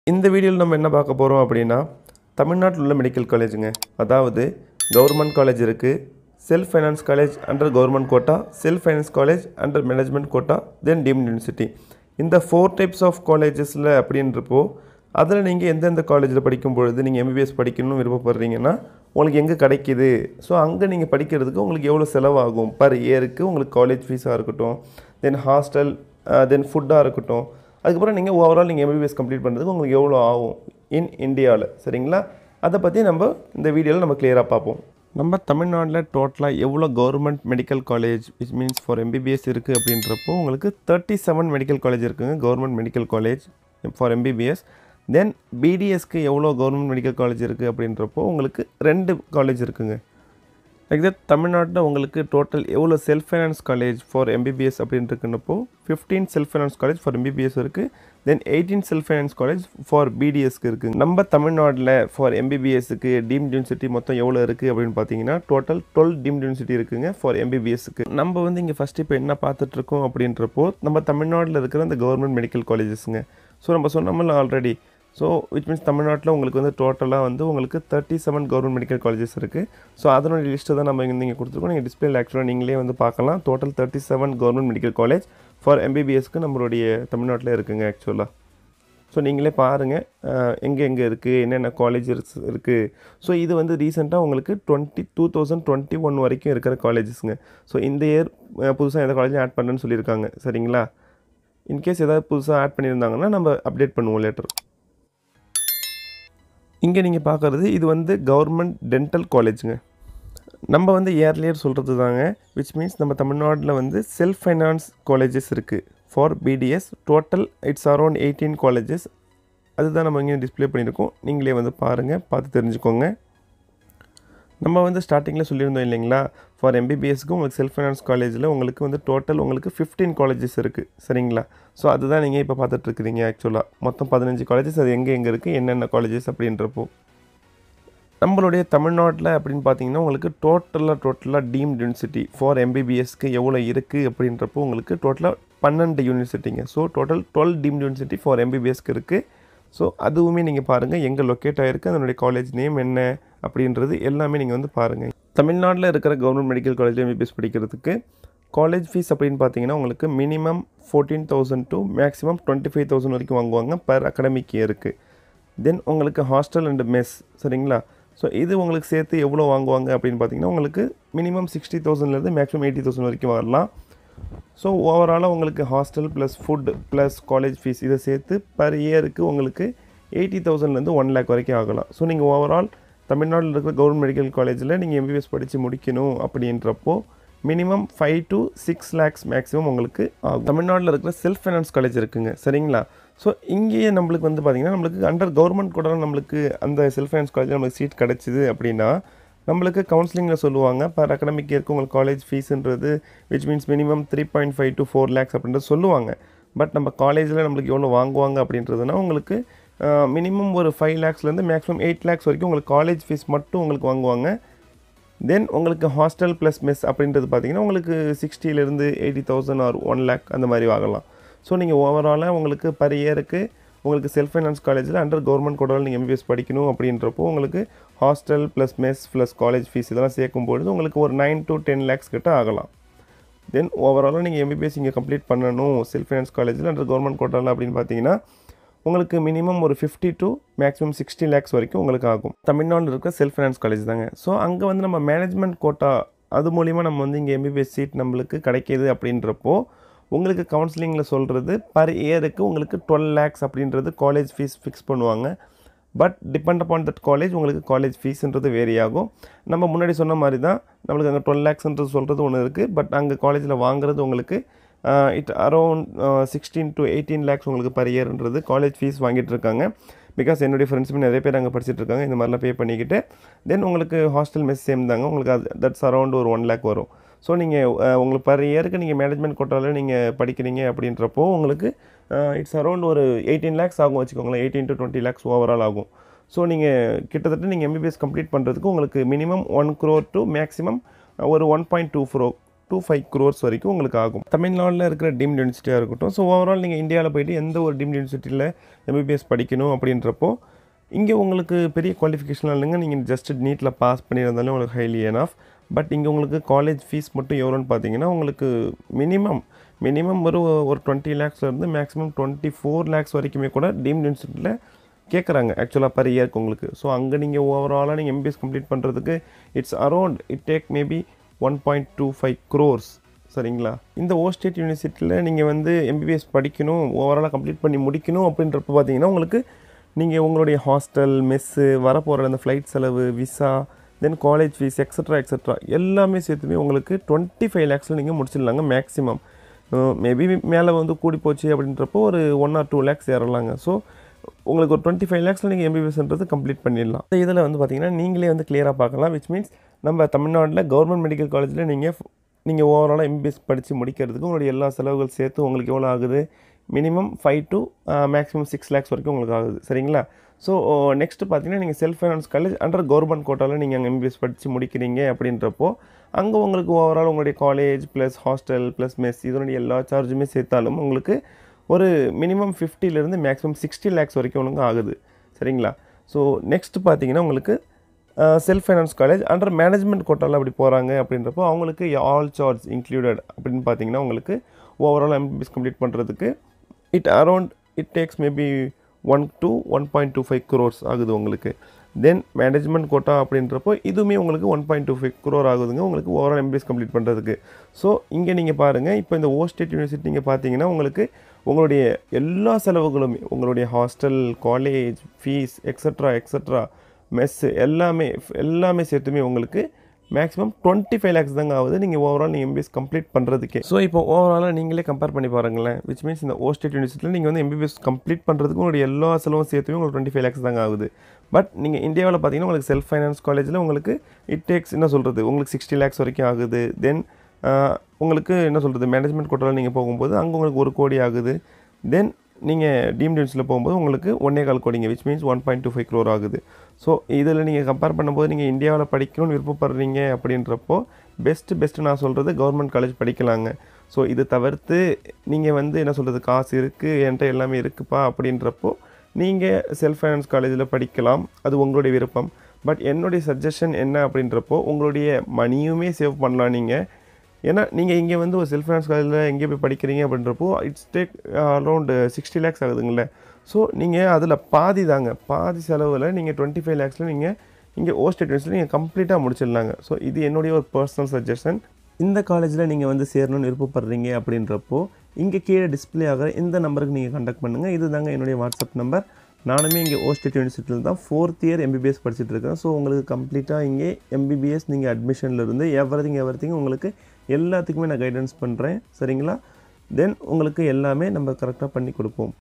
இந்த வீடியோவில் நம்ம என்ன பார்க்க போகிறோம் அப்படின்னா தமிழ்நாட்டில் உள்ள மெடிக்கல் காலேஜுங்க அதாவது கவர்மெண்ட் காலேஜ் இருக்குது self finance college under government quota self finance college under management quota then deemed university இந்த ஃபோர் டைப்ஸ் ஆஃப் காலேஜஸில் அப்படின்றப்போ அதில் நீங்கள் எந்தெந்த காலேஜில் படிக்கும் பொழுது நீங்கள் எம்பிபிஎஸ் படிக்கணும்னு விருப்பப்படுறீங்கன்னா உங்களுக்கு எங்கே கிடைக்கிது ஸோ அங்கே நீங்கள் படிக்கிறதுக்கு உங்களுக்கு எவ்வளோ செலவாகும் பர் இயருக்கு உங்களுக்கு காலேஜ் ஃபீஸாக இருக்கட்டும் தென் ஹாஸ்டல் தென் ஃபுட்டாக இருக்கட்டும் அதுக்கப்புறம் நீங்கள் ஓவரால் நீங்கள் எம்பிபிஎஸ் கம்ப்ளீட் பண்ணுறதுக்கு உங்களுக்கு எவ்வளோ ஆகும் இன் இந்தியாவில் சரிங்களா அதை பற்றி நம்ம இந்த வீடியோவில் நம்ம கிளியராக பார்ப்போம் நம்ம தமிழ்நாட்டில் டோட்டலாக எவ்வளோ government medical college which means for MBBS இருக்குது அப்படின்றப்போ உங்களுக்கு தேர்ட்டி செவன் மெடிக்கல் காலேஜ் இருக்குங்க government medical college for MBBS then பிடிஎஸ்க்கு எவ்வளோ கவர்மெண்ட் மெடிக்கல் காலேஜ் இருக்குது அப்படின்றப்போ உங்களுக்கு ரெண்டு காலேஜ் இருக்குங்க லைக் தட் தமிழ்நாட்டில் உங்களுக்கு டோட்டல் எவ்வளோ self finance college for MBBS அப்படின்னு இருக்குன்னப்போ fifteen self finance college for MBBS இருக்குது then eighteen self finance college for பிடிஎஸ்க்கு இருக்குது நம்ம தமிழ்நாட்டில் ஃபார் எம்பிபிஎஸ்க்கு டீம்ட் யூனிவர்சிட்டி மொத்தம் எவ்வளோ இருக்குது அப்படின்னு பார்த்தீங்கன்னா டோட்டல் டுவெல் டீம்ட் யூனிவர்சிட்டி இருக்குங்க ஃபார் எம்பிபிஎஸ்க்கு நம்ம வந்து இங்கே ஃபஸ்ட்டு இப்போ என்ன பார்த்துட்ருக்கோம் அப்படின்றப்போ நம்ம தமிழ்நாட்டில் இருக்கிற அந்த கவர்மெண்ட் மெடிக்கல் காலேஜஸ்ங்க ஸோ நம்ம சொன்னோம்ல ஆல்ரெடி ஸோ விச் மீன்ஸ் தமிழ்நாட்டில் உங்களுக்கு வந்து டோட்டலாக வந்து உங்களுக்கு thirty seven government medical colleges இருக்குது ஸோ அதனுடைய லிஸ்ட்டு தான் நம்ம இங்கே நீங்கள் கொடுத்துருக்கோம் நீங்கள் டிஸ்பிளேல ஆக்சுவலாக நீங்களே வந்து பார்க்கலாம் total thirty seven government medical college for எம்பிபிஎஸ்க்கு நம்மளுடைய தமிழ்நாட்டில் இருக்குங்க ஆக்சுவலாக ஸோ நீங்களே பாருங்கள் எங்கே எங்கே இருக்குது என்னென்ன காலேஜஸ் இருக்குது ஸோ இது வந்து ரீசெண்டாக உங்களுக்கு twenty two thousand twenty one வரைக்கும் இருக்கிற காலேஜஸ்ங்க ஸோ இந்த இயர் புதுசாக எந்த காலேஜும் ஆட் பண்ணுன்னு சொல்லியிருக்காங்க சரிங்களா இன்கேஸ் ஏதாவது புதுசாக ஆட் பண்ணியிருந்தாங்கன்னா நம்ம அப்டேட் பண்ணுவோம் லேட்டர் இங்கே நீங்கள் பார்க்குறது இது வந்து கவர்மெண்ட் டென்டல் காலேஜுங்க நம்ம வந்து இயர்லியர் சொல்கிறது தாங்க விச் மீன்ஸ் நம்ம தமிழ்நாட்டில் வந்து செல்ஃப் ஃபைனான்ஸ் காலேஜஸ் இருக்குது for BDS total it's around eighteen colleges அதுதான் நம்ம இங்கே டிஸ்ப்ளே பண்ணியிருக்கோம் நீங்களே வந்து பாருங்கள் பார்த்து தெரிஞ்சுக்கோங்க நம்ம வந்து ஸ்டார்டிங்கில் சொல்லியிருந்தோம் இல்லைங்களா ஃபார் எம்பிபிஎஸ்க்கு உங்களுக்கு செல்ஃப் ஃபைனான்ஸ் காலேஜில் உங்களுக்கு வந்து டோட்டல் உங்களுக்கு ஃபிஃப்டீன் காலேஜஸ் இருக்குது சரிங்களா ஸோ அதுதான் நீங்கள் இப்போ பார்த்துட்ருக்குறீங்க ஆக்சுவலாக மொத்தம் பதினஞ்சு காலேஜஸ் அது எங்கே எங்கே இருக்குது என்னென்ன காலேஜஸ் அப்படின்றப்போ நம்மளுடைய தமிழ்நாட்டில் அப்படின்னு பார்த்தீங்கன்னா உங்களுக்கு டோட்டலாக டோட்டலாக டீம்ட் யூனிவர்சிட்டி ஃபார் எம்பிபிஎஸ்க்கு எவ்வளோ இருக்குது அப்படின்றப்போ உங்களுக்கு டோட்டலாக பன்னெண்டு யூனிவர்சிட்டிங்க so total twelve deemed university for எம்பிபிஎஸ்க்கு இருக்குது ஸோ அதுவுமே நீங்கள் பாருங்கள் எங்கே லொக்கேட் ஆகிருக்கு அதனுடைய காலேஜ் நேம் என்ன அப்படின்றது எல்லாமே நீங்கள் வந்து பாருங்கள் தமிழ்நாட்டில் இருக்கிற கவர்மெண்ட் மெடிக்கல் காலேஜில் எம்பிபிஎஸ் படிக்கிறதுக்கு காலேஜ் ஃபீஸ் அப்படின்னு பார்த்தீங்கன்னா உங்களுக்கு minimum fourteen thousand to maximum twenty five thousand வரைக்கும் வாங்குவாங்க பர் அகடமிக் இயருக்கு தென் உங்களுக்கு ஹாஸ்டல் அண்ட் மெஸ் சரிங்களா ஸோ இது உங்களுக்கு சேர்த்து எவ்வளோ வாங்குவாங்க அப்படின்னு பார்த்தீங்கன்னா உங்களுக்கு மினிமம் சிக்ஸ்டி தௌசண்ட்லேருந்து மேக்ஸிமம் எயிட்டி தௌசண்ட் வரைக்கும் வரலாம் ஸோ ஓவராலாக உங்களுக்கு hostel plus food plus college fees இதை சேர்த்து பர் இயருக்கு உங்களுக்கு எயிட்டி தௌசண்ட்லேருந்து ஒன் லேக் வரைக்கும் ஆகலாம் ஸோ நீங்கள் ஓவரால் தமிழ்நாட்டில் இருக்கிற கவர்மெண்ட் மெடிக்கல் காலேஜில் நீங்கள் எம்பிபிஎஸ் படித்து முடிக்கணும் அப்படின்றப்போ minimum five to six lakhs maximum உங்களுக்கு ஆகும் தமிழ்நாட்டில் இருக்கிற செல்ஃப் ஃபைனான்ஸ் காலேஜ் இருக்குங்க சரிங்களா ஸோ இங்கேயே நம்மளுக்கு வந்து பார்த்திங்கன்னா நம்மளுக்கு அண்டர் கவர்மெண்ட் கூட நம்மளுக்கு அந்த செல்ஃப் ஃபைனான்ஸ் காலேஜில் நம்மளுக்கு சீட் கிடச்சிது அப்படின்னா நம்மளுக்கு கவுன்சிலிங்கில் சொல்லுவாங்க பர் அகடமிக் இயருக்கு உங்களுக்கு காலேஜ் ஃபீஸுன்றது which means minimum three point five to four lakhs அப்படின்றது சொல்லுவாங்க பட் நம்ம காலேஜில் நம்மளுக்கு எவ்வளோ வாங்குவாங்க அப்படின்றதுனா உங்களுக்கு மினிமம் ஒரு ஃபைவ் லேக்ஸ்லேருந்து மேக்ஸிமம் எயிட் லேக்ஸ் வரைக்கும் உங்களுக்கு காலேஜ் ஃபீஸ் மட்டும் உங்களுக்கு வாங்குவாங்க தென் உங்களுக்கு ஹாஸ்டல் ப்ளஸ் மெஸ் அப்படின்றது பார்த்தீங்கன்னா உங்களுக்கு சிக்ஸ்டிலேருந்து eighty thousand or one lakh அந்த மாதிரி வாங்கலாம் ஸோ நீங்கள் ஓவராலாக உங்களுக்கு பர் இயருக்கு உங்களுக்கு செல்ஃப் ஃபைனான்ஸ் காலேஜில் அண்டர் கவர்மெண்ட் கோடாவில் நீங்கள் எம்பிபிஎஸ் படிக்கணும் அப்படின்றப்போ உங்களுக்கு hostel plus mess plus college fees இதெல்லாம் சேர்க்கும்பொழுது உங்களுக்கு ஒரு நைன் டு டென் லேக்ஸ் கிட்ட ஆகலாம் தென் ஓவராலாக நீங்கள் எம்பிபிஎஸ் இங்கே கம்ப்ளீட் பண்ணணும் செல்ஃப் ஃபைனான்ஸ் காலேஜில் அண்டர் கவர்மெண்ட் கோட்டாவில் அப்படின்னு பார்த்தீங்கன்னா உங்களுக்கு மினிமம் ஒரு fifty to maximum sixty lakhs வரைக்கும் உங்களுக்கு ஆகும் தமிழ்நாட்டில் இருக்கிற செல்ஃப் ஃபைனான்ஸ் காலேஜ் தாங்க ஸோ அங்கே வந்து நம்ம மேனேஜ்மெண்ட் கோட்டா அது மூலிமா நம்ம வந்து இங்கே எம்பிபிஎஸ் சீட் நம்மளுக்கு கிடைக்கிது அப்படின்றப்போ உங்களுக்கு கவுன்சிலிங்கில் சொல்கிறது பர் இயருக்கு உங்களுக்கு டுவெல் லேக்ஸ் அப்படின்றது காலேஜ் ஃபீஸ் ஃபிக்ஸ் பண்ணுவாங்க but depend upon that college உங்களுக்கு காலேஜ் ஃபீஸ்ன்றது வேரி ஆகும் நம்ம முன்னாடி சொன்ன மாதிரி தான் நம்மளுக்கு அங்கே டுவெல் லேக்ஸ்ன்றது சொல்கிறது ஒன்று இருக்குது பட் அங்கே காலேஜில் வாங்குறது உங்களுக்கு it around sixteen to eighteen lakhs உங்களுக்கு பர் இயர்ன்றது காலேஜ் ஃபீஸ் வாங்கிட்டு இருக்காங்க பிகாஸ் என்னுடைய ஃப்ரெண்ட்ஸுமே நிறைய பேர் அங்கே படிச்சுட்டு இருக்காங்க இந்த மாதிரிலாம் பே பண்ணிக்கிட்டு தென் உங்களுக்கு ஹாஸ்டல் மெஸ் சேம் தாங்க உங்களுக்கு அது தட்ஸ் அரௌண்ட் ஒரு ஒன் லேக் வரும் ஸோ நீங்கள் உங்களுக்கு பர் இயருக்கு நீங்கள் மேனேஜ்மெண்ட் கோட்டாவில் நீங்கள் படிக்கிறீங்க அப்படின்றப்போ உங்களுக்கு இட்ஸ் அரௌண்ட் ஒரு எயிட்டீன் லேக்ஸ் ஆகும் வச்சுக்கோங்களேன் eighteen to twenty lakhs overall ஆகும் ஸோ நீங்கள் கிட்டத்தட்ட நீங்கள் எம்பிபிஎஸ் கம்ப்ளீட் பண்ணுறதுக்கு உங்களுக்கு minimum one crore to maximum ஒரு one point two crore to five crores வரைக்கும் உங்களுக்கு ஆகும் தமிழ்நாட்டில் இருக்கிற டீம்ட் யூனிவர்சிட்டியாக இருக்கட்டும் ஸோ ஓவரால் நீங்கள் இந்தியாவில் போயிட்டு எந்த ஒரு டீம்ட் யூனிவர்சிட்டியில் எம்பிபிஎஸ் படிக்கணும் அப்படின்றப்போ இங்கே உங்களுக்கு பெரிய குவாலிஃபிகேஷன் இல்லைங்க நீங்கள் ஜஸ்ட் நீட்டில் பாஸ் பண்ணியிருந்தாலும் உங்களுக்கு ஹைலி ஆஃப் பட் இங்கே உங்களுக்கு காலேஜ் ஃபீஸ் மட்டும் எவ்வளோன்னு பார்த்தீங்கன்னா உங்களுக்கு மினிமம் மினிமம் ஒரு ஒரு டுவெண்ட்டி லேக்ஸ்லேருந்து மேக்ஸிமம் டுவெண்ட்டி ஃபோர் லேக்ஸ் வரைக்குமே கூட டீம்ட் யூனிவர்சிட்டியில் கேட்குறாங்க ஆக்சுவலாக பர் இயர்க்கு உங்களுக்கு ஸோ அங்கே நீங்கள் ஓவராலாக நீங்கள் எம்பிஎஸ் கம்ப்ளீட் பண்ணுறதுக்கு it's around it take maybe one point two five crores சரிங்களா இந்த ஓ ஸ்டேட் யூனிவர்சிட்டியில் நீங்கள் வந்து எம்பிபிஎஸ் படிக்கணும் ஓவராலாக கம்ப்ளீட் பண்ணி முடிக்கணும் அப்படின்றப்ப பார்த்தீங்கன்னா உங்களுக்கு நீங்கள் உங்களுடைய ஹாஸ்டல் மெஸ்ஸு வரப்போகிற அந்த ஃப்ளைட் செலவு visa then college fees extra extra எல்லாமே சேர்த்துமே உங்களுக்கு டுவெண்ட்டி ஃபைவ் லேக்ஸில் நீங்கள் முடிச்சிடலாங்க மேக்ஸிமம் மேபி மேலே வந்து கூடி போச்சு அப்படின்றப்போ ஒரு ஒன் ஆர் டூ லேக்ஸ் ஏறலாங்க ஸோ உங்களுக்கு ஒரு டுவெண்ட்டி ஃபைவ் லேக்ஸில் நீங்கள் எம்பிபிஎஸ்ன்றது கம்ப்ளீட் பண்ணிடலாம் இதில் வந்து பார்த்தீங்கன்னா நீங்களே வந்து கிளியராக பார்க்கலாம் விச் மீன்ஸ் நம்ம தமிழ்நாட்டில் கவர்மெண்ட் மெடிக்கல் காலேஜில் நீங்கள் நீங்கள் ஓவராலாக எம்பிபிஎஸ் படித்து முடிக்கிறதுக்கு உங்களுடைய எல்லா செலவுகள் சேர்த்து உங்களுக்கு எவ்வளோ ஆகுது minimum five to maximum six lakhs வரைக்கும் உங்களுக்கு ஆகுது சரிங்களா ஸோ நெக்ஸ்ட்டு பார்த்தீங்கன்னா நீங்கள் self finance college under government கோட்டாவில் நீங்கள் அங்கே எம்பிபிஎஸ் படித்து முடிக்கிறீங்க அப்படின்றப்போ அங்கே உங்களுக்கு ஓவரால் உங்களுடைய college plus hostel plus mess இதனுடைய எல்லா சார்ஜுமே சேர்த்தாலும் உங்களுக்கு ஒரு மினிமம் ஃபிஃப்டிலேருந்து மேக்ஸிமம் சிக்ஸ்டி லேக்ஸ் வரைக்கும் உங்களுக்கு ஆகுது சரிங்களா ஸோ நெக்ஸ்ட் பார்த்தீங்கன்னா உங்களுக்கு self finance college under management கோட்டாவில் அப்படி போகிறாங்க அப்படின்றப்போ அவங்களுக்கு ஆல் சார்ஜ் இன்க்ளூடட் அப்படின்னு பார்த்தீங்கன்னா உங்களுக்கு ஓவரால் எம்பிபிஎஸ் கம்ப்ளீட் பண்ணுறதுக்கு it around it takes maybe one to one point two five crores ஆகுது உங்களுக்கு தென் மேனேஜ்மெண்ட் கோட்டா அப்படின்றப்போ இதுவுமே உங்களுக்கு one point two five crore ஆகுதுங்க உங்களுக்கு ஓவரால் எம்பிஎஸ் கம்ப்ளீட் பண்ணுறதுக்கு ஸோ இங்கே நீங்கள் பாருங்கள் இப்போ இந்த ஓ ஸ்டேட் யூனிவர்சிட்டி நீங்கள் பார்த்தீங்கன்னா உங்களுக்கு உங்களுடைய எல்லா செலவுகளுமே உங்களுடைய hostel college fees extra extra mess எல்லாமே எல்லாமே சேர்த்துமே உங்களுக்கு மேக்ஸிமம் டுவெண்ட்டி ஃபைவ் லேக்ஸ் தாங்க ஆகுது நீங்கள் ஓவரால் நீங்கள் எம்பிஎஸ் கம்ப்ளீட் பண்ணுறதுக்கே ஸோ இப்போ ஓவராலாக நீங்களே கம்பேர் பண்ணி பாருங்களேன் விச் மீன்ஸ் இந்த ஓ ஸ்டேட் யூனிவர்சிட்டியில் நீங்கள் வந்து எம்பிபிஎஸ் கம்ப்ளீட் பண்ணுறதுக்கு உங்களுடைய எல்லா செலவும் சேர்த்துமே உங்களுக்கு டுவெண்ட்டி ஃபைவ் லேக்ஸ் தாங்க ஆகுது பட் நீங்கள் இந்தியாவில் பார்த்தீங்கன்னா உங்களுக்கு செல்ஃப் ஃபைனான்ஸ் காலேஜில் உங்களுக்கு இட் டேக்ஸ் என்ன சொல்கிறது உங்களுக்கு சிக்ஸ்டி லேக்ஸ் வரைக்கும் ஆகுது தென் உங்களுக்கு என்ன சொல்கிறது மேனேஜ்மெண்ட் கோட்டாவில் நீங்கள் போகும்போது அங்கே உங்களுக்கு ஒரு கோடி ஆகுது தென் நீங்கள் டீம் யூனிவர்சிட்டியில் போகும்போது உங்களுக்கு ஒன்னே கால் கோடிங்க which means one point two five crore ஆகுது ஸோ இதில் நீங்கள் கம்பேர் பண்ணும்போது நீங்கள் இந்தியாவில் படிக்கணும்னு விருப்பப்படுறீங்க அப்படின்றப்போ பெஸ்ட்டு பெஸ்ட்டு நான் சொல்கிறது கவர்மெண்ட் காலேஜ் படிக்கலாங்க ஸோ இது தவிர்த்து நீங்கள் வந்து என்ன சொல்கிறது காசு இருக்குது என்கிட்ட எல்லாமே இருக்குப்பா அப்படின்றப்போ நீங்கள் செல்ஃப் ஃபைனான்ஸ் காலேஜில் படிக்கலாம் அது உங்களுடைய விருப்பம் பட் என்னுடைய சஜஷன் என்ன அப்படின்றப்போ உங்களுடைய மணியுமே சேவ் பண்ணலாம் நீங்கள் ஏன்னா நீங்கள் இங்கே வந்து ஒரு செல்ஃப் ஃபைனான்ஸ் காலேஜில் எங்கே போய் படிக்கிறீங்க அப்படின்றப்போ it's take around sixty lakhs ஆகுதுங்களே ஸோ நீங்கள் அதில் பாதி தாங்க பாதி செலவில் நீங்கள் டுவெண்ட்டி ஃபைவ் லேக்ஸில் நீங்கள் இங்கே ஓ ஸ்டேட் யூனிவர்சிட்டியில் நீங்கள் கம்ப்ளீட்டாக முடிச்சிடலாங்க ஸோ இது என்னுடைய ஒரு பர்சனல் சஜஷன் இந்த காலேஜில் நீங்கள் வந்து சேரணும்னு விருப்பப்படுறீங்க அப்படின்றப்போ இங்கே கீழே டிஸ்பிளே ஆகிற இந்த நம்பருக்கு நீங்கள் கான்டாக்ட் பண்ணுங்கள் இது தாங்க என்னுடைய வாட்ஸ்அப் நம்பர் நானுமே இங்கே ஓ ஸ்டேட் யூனிவர்சிட்டியில் தான் ஃபோர்த் இயர் எம்பிபிஎஸ் படிச்சுட்டு இருக்கேன் ஸோ உங்களுக்கு கம்ப்ளீட்டாக இங்கே எம்பிபிஎஸ் நீங்கள் அட்மிஷன்லேருந்து எவ்ரி திங் எவ்ரி திங் உங்களுக்கு எல்லாத்துக்குமே நான் கைடன்ஸ் பண்ணுறேன் சரிங்களா தென் உங்களுக்கு எல்லாமே நம்ம கரெக்டாக பண்ணி கொடுப்போம்